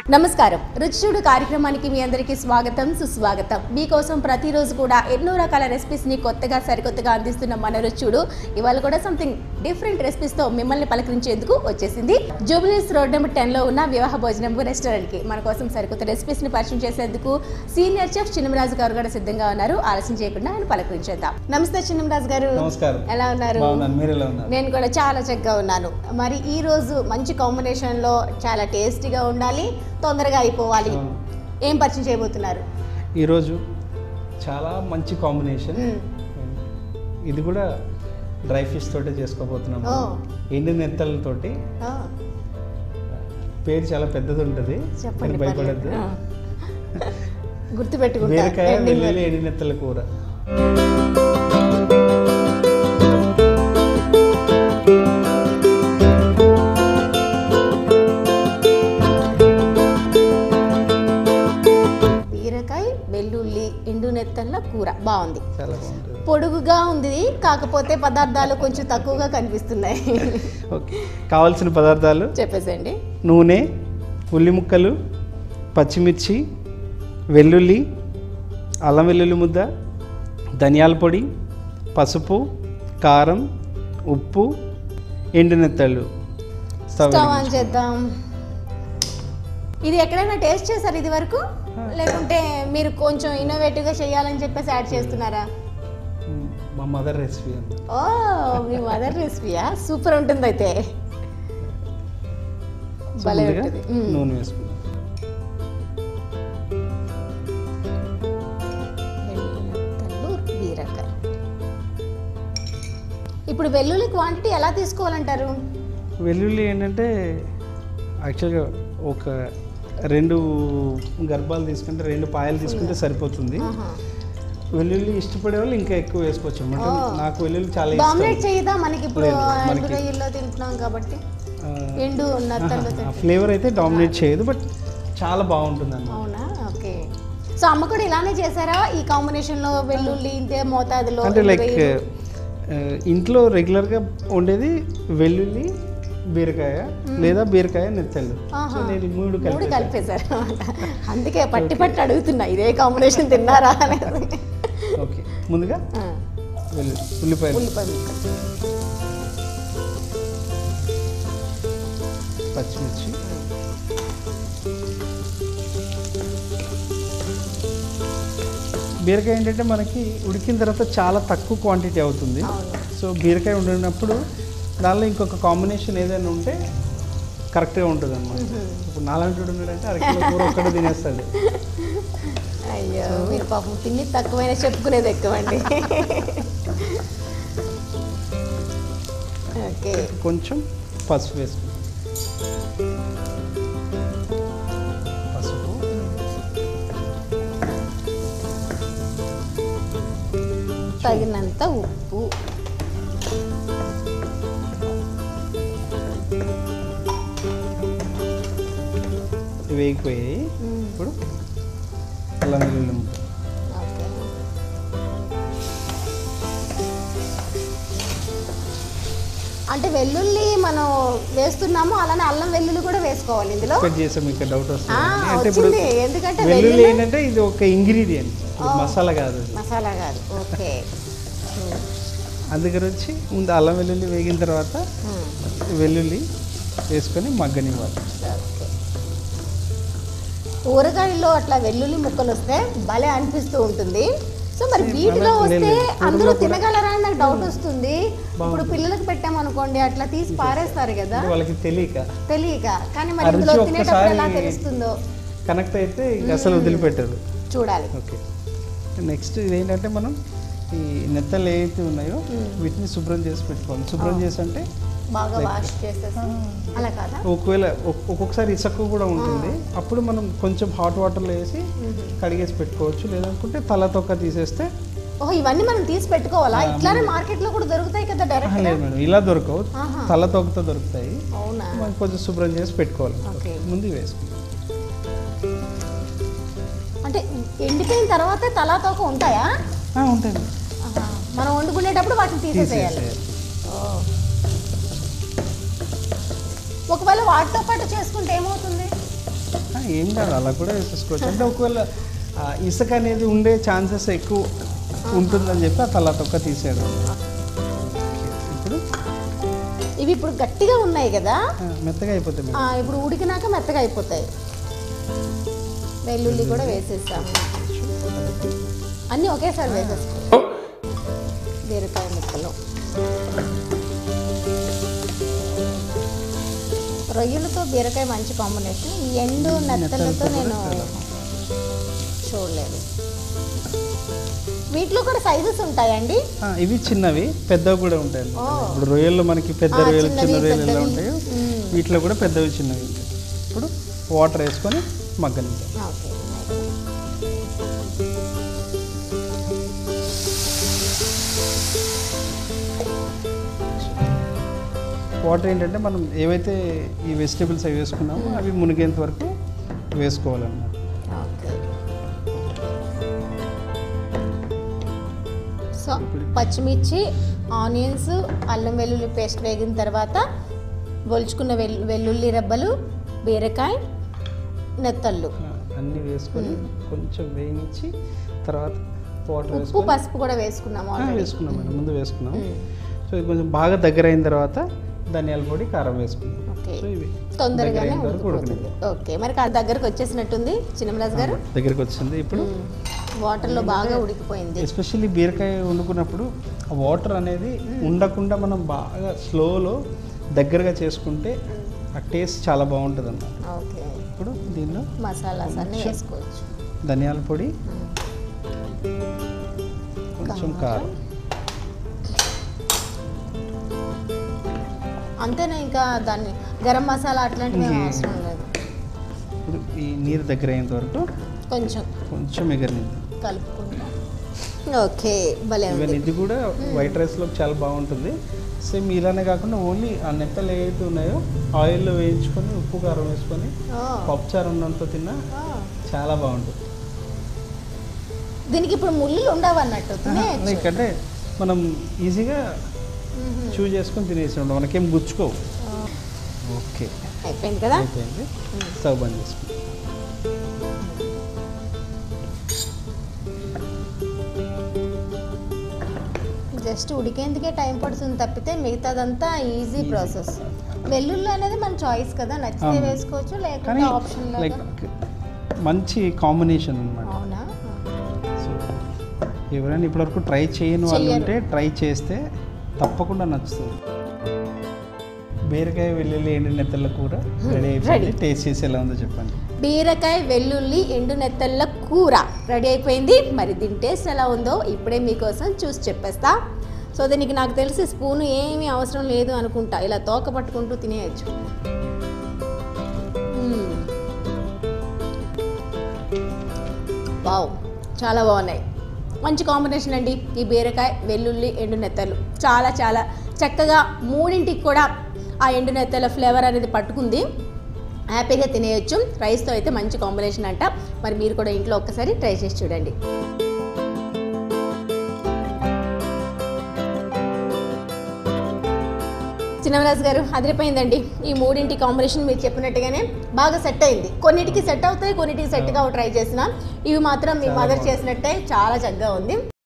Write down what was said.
నమస్కారం రుచిచూడు కార్యక్రమానికి మీ అందరికీ స్వాగతం సుస్వాగతం మీకోసం ప్రతిరోజు కూడా ఎన్నో రకాల రెసిపీస్ని కొత్తగా సరికొత్తగా అందిస్తున్న మన రుచిచూడు ఇవాళ కూడా సంథింగ్ డిఫరెంట్ రెసిపీస్తో మిమ్మల్ని పలకరించేందుకు వచ్చేసింది జూబిలీస్ రోడ్ నెంబర్ టెన్లో ఉన్న వివాహ భోజనం రెస్టారెంట్కి మన కోసం సరికొత్త రెసిపీస్ని పరిచయం చేసేందుకు సీనియర్ చెఫ్ చిన్నమరాజు గారు కూడా సిద్ధంగా ఉన్నారు ఆలస్యం చేయకుండా ఆయన పలకరించేద్దాం నమస్తే చిన్నమరాజు గారు నమస్కారం ఎలా ఉన్నారు బాగున్నాను మీరు ఎలా ఉన్నారు నేను కూడా చాలా చక్కగా ఉన్నాను మరి ఈ రోజు మంచి కాంబినేషన్లో చాలా టేస్టీగా ఉండాలి తొందరగా అయిపోవాలి అవును. ఏం పరిచయం చేయబోతున్నారు ఈరోజు చాలా మంచి కాంబినేషన్ మ్మ్. ఇది కూడా డ్రై ఫిష్ తోటే చేసుకోబోతున్నాము ఓ. ఎండు నెత్తలతోటి ఆ, పేరు చాలా పెద్దది ఉంటుంది చెప్పండి మీరు భయపడద్దు పర్లేదు. ఆ. గుర్తుపెట్టుకుంటా బీరకాయ ending వెల్లుల్లి ఎండు నెత్తల కూర వరకు. బీరకాయ వెల్లుల్లి ఎండు నెత్తళ్ళ కూర బాగుంది చాలా బాగుంటుంది పొడుగుగా ఉంది కాకపోతే పదార్థాలు కొంచెం తక్కువగా కనిపిస్తున్నాయి ఓకే కావాల్సిన పదార్థాలు చెప్పేసండి నూనె ఉల్లి ముక్కలు పచ్చిమిర్చి వెల్లుల్లి అల్లం వెల్లుల్లి ముద్ద ధనియాల పొడి పసుపు కారం ఉప్పు ఎండు నెత్తళ్ళు స్టవ్ స్టవ్ ఆన్ వెలిగించు. చేద్దాం ఇది ఎక్కడైనా టేస్ట్ చేశారు ఇది వరకు లేకుంటే మీరు కొంచెం ఇన్నోవేటివ్గా చేయాలని చెప్పేసి యాడ్ చేస్తున్నారా మ్, మా మదర్ రెసిపీ అండి ఓ మీ మదర్ రెసిపీయా సూపర్ ఉంటుంది అయితే సో భలే ముందుగా ఉంటుంది మ్మ్. నూనె వేసుకుందాం వెల్లుల్లి బీరకాయ ఇప్పుడు వెల్లుల్లి క్వాంటిటీ ఎలా తీసుకోవాలంటారు వెల్లుల్లి ఏంటంటే యాక్చువల్గా ఒక రెండు గర్భాలు తీసుకుంటే రెండు పాయలు తీసుకుంటే సరిపోతుంది ఆహా. వెల్లుల్లి ఇష్టపడే వాళ్ళు ఇంకా ఎక్కువ వేసుకోవచ్చు అనమాట ఓ. నాకు వెల్లుల్లి చాలా డామినేట్ ఇష్టం చేయదా మనకి ఇప్పుడు లేదు, ఎండు మనకి- రొయ్యల్లో తింటున్నాం కాబట్టి ఆ, ఎండు నత్తల్లో ఆ తింటున్నాం ఫ్లేవర్ అయితే డామినేట్ చేయదు బట్ చాలా బాగుంటుంది అన్నమాట అవునా ఓకే సో అమ్మ కూడా ఇలానే చేశారా ఈ కాంబినేషన్ లో వెల్లుల్లి ఇంతే మోతాదులో అంటే ఎండు లైక్ రొయ్యలు? ఇంట్లో రెగ్యులర్గా ఉండేది వెల్లుల్లి బీరకాయ లేదా బీరకాయ నెత్తళ్ళు ఆహా. సో నేను ఈ మూడు మూడు కలిపి కలిపేశారు అందుకే పట్టి పట్టి అడుగుతున్నా ఇదే కాంబినేషన్ తిన్నారా అనేది ఓకే ముందుగా ఆ, వెల్లుల్లి ఉల్లిపాయలు ఉల్లిపాయ ముక్కలు పచ్చిమిర్చి బీరకాయ ఏంటంటే మనకి ఉడికిన తర్వాత చాలా తక్కువ క్వాంటిటీ అవుతుంది అవును సో బీరకాయ వండినప్పుడు దానిలో ఇంకొక కాంబినేషన్ ఏదైనా ఉంటే కరెక్ట్గా ఉంటుంది అనమాట ఇప్పుడు నాలాంటి వాడు ఉన్నాడంటే అరకిలో కూర ఒక్కడే తినేస్తాడు అయ్యో మీరు పాపం తిని తక్కువైనా చెప్పుకునేది ఎక్కువండి ఓకే కొంచెం పసుపు వేసుకుంటాం పసుపు తగినంత ఉప్పు ఇవి వేగిపోయాయి మ్మ్. ఇప్పుడు అల్లం వెల్లుల్లి ముద్ద ఓకే అంటే వెల్లుల్లి మనం వేస్తున్నాము అలానే అల్లం వెల్లుల్లి కూడా వేసుకోవాలి ఇందులో ఎక్స్పెక్ట్ చేసాం ఇంకా డౌట్ ఆ, వస్తుంది అంటే ఇప్పుడు వచ్చింది ఎందుకంటే వెల్లుల్లి వెల్లుల్లి ఏంటంటే ఇది ఒక ఇంగ్రీడియంట్ ఓ. మసాలా కాదు అది మసాలా కాదు ఓకే అందుకని వచ్చి ముందు అల్లం వెల్లుల్లి వేగిన తర్వాత మ్మ్. వెల్లుల్లి వేసుకొని మగ్గనివ్వాలి ఓకే. ఊరగాయల్లో అట్లా వెల్లుల్లి ముక్కలు వస్తే భలే అనిపిస్తూ ఉంటుంది సో మరి వీటిలో అలా వస్తే లేదు. అందులో కూరలో కూడా- తినగలరా అని నాకు డౌట్ వస్తుంది ఇప్పుడు పిల్లలకు పెట్టామనుకోండి అట్లా తీసి పారేస్తారు కదా అంటే వాళ్ళకి తెలియక తెలియక కానీ మరి ఆ రుచి ఇందులో తినేటప్పుడు ఎలా ఒక్కసారి- తెలుస్తుందో కనెక్ట్ అయితే ఇంక అసలు వదిలిపెట్టరు చూడాలి ఓకే నెక్స్ట్ ఇదేంటంటే మనం ఈ నెత్తలు ఏవైతే ఉన్నాయో వీటిని శుభ్రం చేసి పెట్టుకోవాలి శుభ్రం చేసి అంటే బాగా వాష్ చేసేసి అలా కాదా ఒకవేళ ఒక్- ఒక్కొక్కసారి ఇసుక కూడా ఉంటుంది అప్పుడు మనం కొంచెం హాట్ వాటర్లో వేసి కడిగేసి పెట్టుకోవచ్చు లేదనుకుంటే తల తొక్క తీసేస్తే ఓహో ఇవన్నీ మనం తీసి పెట్టుకోవాలా ఇట్లానే మార్కెట్ లో కూడా దొరుకుతాయి కదా ఆహా, డైరెక్ట్ లేదు మేడం ఇలా దొరకవు ఆహా. తల తొక్కతో దొరుకుతాయి అవునా మనం కొంచెం శుభ్రం చేసి పెట్టుకోవాలి ఓకే. ముందు వేసుకుంటాం అంటే ఎండిపోయిన తర్వాత తలా తోక ఉంటాయా ఉంటుంది ఆహా. మనం వండుకునేటప్పుడు వాటిని తీసేసేయాలి తీసేసేయాలి. ఓ. ఒకవేళ వాటితో పాటు చేసుకుంటే ఏమవుతుంది ఆ, ఏం కాదు అలా కూడా వేసేసుకోవచ్చు అంటే ఒకవేళ ఆ, ఇసుక అనేది ఉండే ఛాన్సెస్ ఎక్కువ ఉంటుందని చెప్పి ఆ తల తొక్క తీసేయడం ఇప్పుడు ఇవి ఇప్పుడు గట్టిగా ఉన్నాయి కదా ఆ, మెత్తగా అయిపోతుంది ఆ, ఇప్పుడు ఉడికినాక మెత్తగా అయిపోతాయి వెల్లుల్లి కూడా వేసేస్తాము అన్నీ ఒకేసారి వేసేస్తాం బీరకాయ ముక్కలు రొయ్యలతో బీరకాయ మంచి కాంబినేషన్ ఈ ఎండు నెత్తలతో నేను చూడలేదు వీటిలో కూడా సైజెస్ ఉంటాయండి ఆ, ఇవి చిన్నవి పెద్దవి కూడా ఉంటాయి ఓ. ఇప్పుడు రొయ్యలు మనకి పెద్ద ఆ, రొయ్యలు చిన్నవి, చిన్న రొయ్యలు ఎలా పెద్దవి. ఉంటాయో మ్మ్. వీటిలో కూడా పెద్దవి చిన్నవి ఉంటాయి ఇప్పుడు వాటర్ వేసుకొని మగ్గనిద్దాం ఓకే వాటర్ ఏంటంటే మనం ఏవైతే ఈ వెజిటేబుల్స్ అవి వేసుకున్నామో అవి మునిగేంత వరకు వేసుకోవాలన్నమాట ఓకే సో పచ్చిమిర్చి ఆనియన్స్ అల్లం వెల్లుల్లి పేస్ట్ వేగిన తర్వాత ఒలుచుకున్న వెల్ వెల్లుల్లి రెబ్బలు బీరకాయ నెత్తళ్ళు ఆ, అన్నీ వేసుకొని కొంచెం వేయించి తర్వాత వాటర్ ఉప్పు వేసుకొని పసుపు కూడా వేసుకున్నాము ఆ, already. వేసుకున్నాం మేడం ముందు వేసుకున్నాం మ్మ్. సో ఇది కొంచెం బాగా దగ్గర అయిన తర్వాత ధనియాల పొడి కారం వేసుకున్నాం ఓకే సో ఇవి తొందరగానే దగ్గర అయ్యేంత వరకు ఉడికిపోతుంది ఓకే మరి ఆ దగ్గరకు వచ్చేసినట్టుంది చిన్నమరాజు గారు దగ్గరికి వచ్చింది ఇప్పుడు వాటర్లో బాగా ఉడికిపోయింది ఎస్పెషల్లీ బీరకాయ వండుకున్నప్పుడు ఆ వాటర్ అనేది ఉండకుండా మనం బాగా స్లోలో దగ్గరగా చేసుకుంటే ఆ టేస్ట్ చాలా బాగుంటుంది అన్నమాట ఓకే ఇప్పుడు దీనిలో మసాలాస్ అన్నీ కొంచెం. వేసుకోవచ్చు ధనియాల పొడి మ్మ్. కొంచెం కారం. కారం అంతేనా ఇంకా దాన్ని గరం మసాలా అట్లాంటివి ఏం ఇంకే- అవసరం లేదు ఇప్పుడు ఈ నీరు దగ్గర అయ్యేంత వరకు కొంచెం కొంచెం ఎగరనిద్దాం కలుపుకుంటాం ఓకే భలే ఈవెన్ ఉంది ఇది కూడా వైట్ రైస్లో చాలా బాగుంటుంది సేమ్ ఇలానే కాకుండా ఓన్లీ ఆ నెత్తలు ఏవైతే ఉన్నాయో ఆయిల్లో వేయించుకొని ఉప్పు కారం వేసుకొని ఓ, పప్పుచారు ఉన్నంత తిన్నా ఓ. చాలా బాగుంటుంది దీనికి ఇప్పుడు ముళ్ళు ఉండవు అన్నట్టు తినేయచ్చు. లైక్ అంటే మనం ఈజీగా మ్మ్. చూ చేసుకొని తినేసి ఉంటాం మనకేం గుచ్చుకోవు ఓ, ఓకే అయిపోయింది కదా అయిపోయింది స్టవ్ బంద్ చేసుకుంటాం జస్ట్ ఉడికేందుకే టైం పడుతుంది తప్పితే మిగతాదంతా ఈజీ ప్రాసెస్ వెల్లుల్లి అనేది మన చాయిస్ కదా నచ్చితే అవును. వేసుకోవచ్చు లేకుంటే కానీ ఆప్షన్ లైక్ లాగా మంచి కాంబినేషన్ అనమాట అవునా సో ఎవరైనా ఇప్పటివరకు ట్రై చేయని వాళ్ళు చెయ్యరు. ఉంటే ట్రై చేస్తే తప్పకుండా నచ్చుతుంది బీరకాయ వెల్లుల్లి ఎండు నెత్తల కూర రెడీ అయిపోయింది Ready. టేస్ట్ చేసి ఎలా ఉందో చెప్పండి బీరకాయ వెల్లుల్లి ఎండు నెత్తళ్ళ కూర రెడీ అయిపోయింది మరి దీని టేస్ట్ ఎలా ఉందో ఇప్పుడే మీకోసం చూసి చెప్పేస్తా సో దీనికి నాకు తెలిసి స్పూన్ ఏమీ అవసరం లేదు అనుకుంటా ఇలా తోక పట్టుకుంటూ తినేయచ్చు మ్మ్. వావ్ చాలా బాగున్నాయి మంచి కాంబినేషన్ అండి ఈ బీరకాయ వెల్లుల్లి ఎండు నెత్తలు చాలా చాలా చక్కగా మూడింటికి కూడా ఆ ఎండు నెత్తల ఫ్లేవర్ అనేది పట్టుకుంది హ్యాపీగా తినేయొచ్చు రైస్తో అయితే మంచి కాంబినేషన్ అంట మరి మీరు కూడా ఇంట్లో ఒక్కసారి ట్రై చేసి చూడండి చిన్నవరాజు గారు అదిరిపోయిందండి ఈ మూడింటి కాంబినేషన్ మీరు చెప్పినట్టుగానే బాగా సెట్ అయింది కొన్నిటికి సెట్ అవుతాయి కొన్నిటికి సెట్ కావు ట్రై చేసిన ఇవి మాత్రం మీ చాలా మదర్ బాగుంది. చేసినట్టే చాలా చక్కగా ఉంది